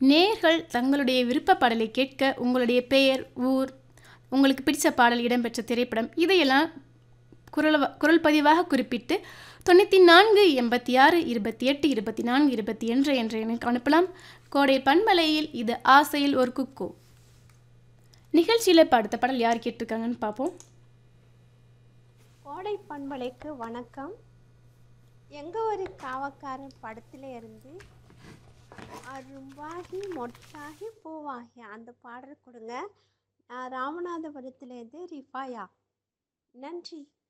நேர்கள் தங்களுடைய விருப்ப பாடலை கேட்க உங்களுடைய பெயர் ஊர் உங்களுக்கு பிடிச்ச பாடல் இடம்பெற்ற திரைப்படம் இதையெல்லாம் குரல் குரல் பதிவாக குறிப்பிட்டு தொண்ணூற்றி நான்கு எண்பத்தி ஆறு இருபத்தி எட்டு இருபத்தி நான்கு இருபத்தி என்ற என்ற எண்ணுக்கு அனுப்பலாம் கோடை பண்பலையில் இது ஆசையில் ஒரு குக்கு நிகழ்ச்சியில் இப்போ அடுத்த பாடல் யார் கேட்டிருக்காங்கன்னு பார்ப்போம் கோடை பண்பலைக்கு வணக்கம் எங்க ஒரு காவக்காரன் படத்துல இருந்து அரும்பாகி மொட்டாகி பூவாகி அந்த பாடல் கொடுங்க நான் ராமநாதபுரத்துலேருந்து ரிஃபாயா நன்றி